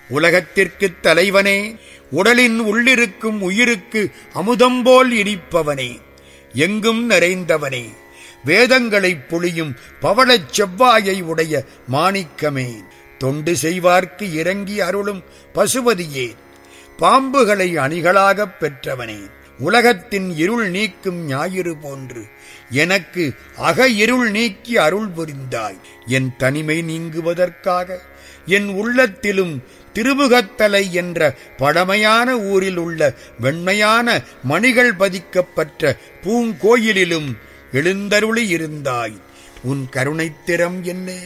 உலகத்திற்குத் தலைவனே உடலின் உள்ளிருக்கும் உயிருக்கு அமுதம்போல் இனிப்பவனே எங்கும் நிறைந்தவனே வேதங்களைப் பொழியும் பவளச் செவ்வாயை உடைய மாணிக்கமே தொண்டு செய்வார்க்கு இறங்கி அருளும் பசுபதியே பாம்புகளை அணிகளாகப் பெற்றவனே உலகத்தின் இருள் நீக்கும் ஞாயிறு போன்று எனக்கு அக இருள் நீக்கி அருள் புரிந்தாய் என் தனிமை நீங்குவதற்காக என் உள்ளத்திலும் திருமுகத்தலை என்ற பழமையான ஊரில் உள்ள வெண்மையான மணிகள் பதிக்கப்பட்ட பூங்கோயிலிலும் எழுந்தருளி இருந்தாய் உன் கருணைத்திறம் என்ன